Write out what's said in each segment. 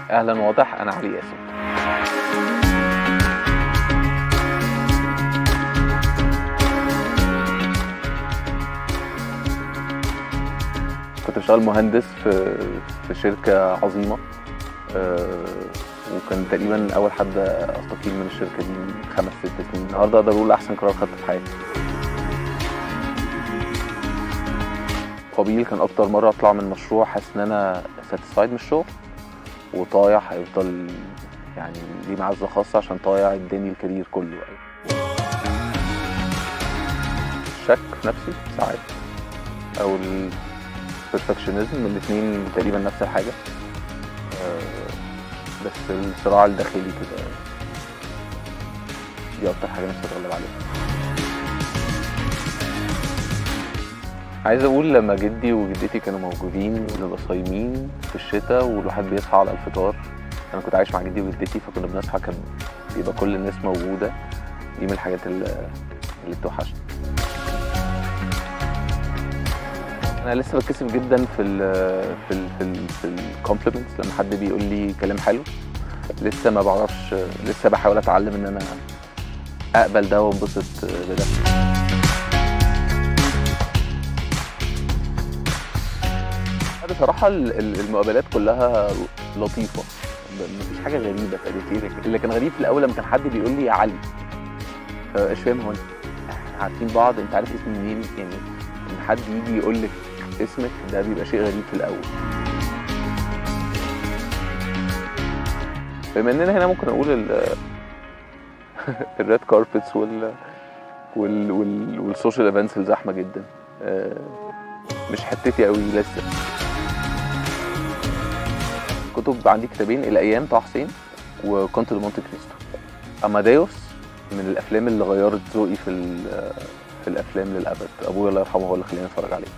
اهلا واضح انا علي ياسر كنت بشتغل مهندس في في شركه عظيمه آه، وكان تقريبا اول حد استقيل من الشركه دي من خمس ست سنين النهارده اقدر اقول احسن قرار خدته في حياتي قبيل كان اكتر مره اطلع من مشروع حاسس ان انا ساتيسفايد من الشغل وطايع هيفضل يعني ليه معزه خاصه عشان طايع اداني الكارير كله يعني. الشك في نفسي ساعات او البرفكشنزم الاثنين تقريبا نفس الحاجه آه، بس الصراع الداخلي كده دي اكتر حاجه نفسي اتغلب عليها عايز اقول لما جدي وجدتي كانوا موجودين ونبقى صايمين في الشتاء والواحد بيصحى على الفطار انا كنت عايش مع جدي وجدتي فكنا بنصحى كان بيبقى كل الناس موجوده دي من الحاجات اللي, اللي بتوحشني انا لسه بتكسف جدا في ال في ال في ال في الكومبلمنتس لما حد بيقول لي كلام حلو لسه ما بعرفش لسه بحاول اتعلم ان انا اقبل ده وانبسط بده بصراحة ال- ال- المقابلات كلها لطيفة ب- مفيش حاجة غريبة فقالت اللي كان غريب في الأول لما كان حد بيقول لي يا علي فمش فاهم هو احنا عارفين بعض انت عارف اسمي منين يعني ان حد يجي يقول لك اسمك ده بيبقى شيء غريب في الأول بما اننا هنا ممكن اقول ال الريد كاربتس وال وال وال والسوشيال ايفنتس الزحمه جدا آه، مش حتتي قوي لسه كتب عندي كتابين الايام طه حسين وكونت دو مونte كريستو اماديوس من الافلام اللي غيرت ذوقي في ال- في الافلام للابد ابويا الله يرحمه هو اللي خلاني اتفرج عليه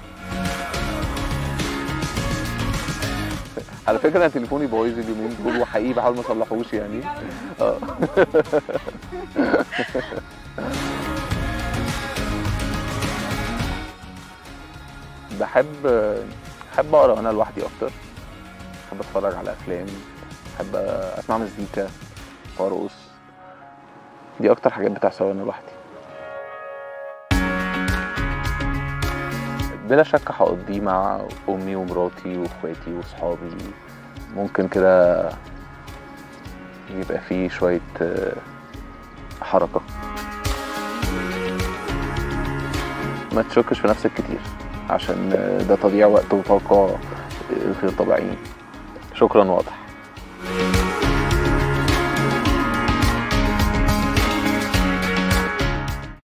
على فكره انا تليفوني بايظ اليومين دول وحقيقي بحاول ما اصلحوش يعني اه بحب بحب اقرا وانا لوحدي اكتر بحب اتفرج على افلام بحب اسمع مزيكا وارقص دي اكتر حاجات بتحصل وانا لوحدي بلا شك هقضيه مع امي ومراتي واخواتي واصحابي ممكن كده يبقى فيه شويه آه، حركه ما تشكش في نفسك كتير عشان آه، ده تضييع وقت وطاقه آه، غير طبيعيين شكرا واضح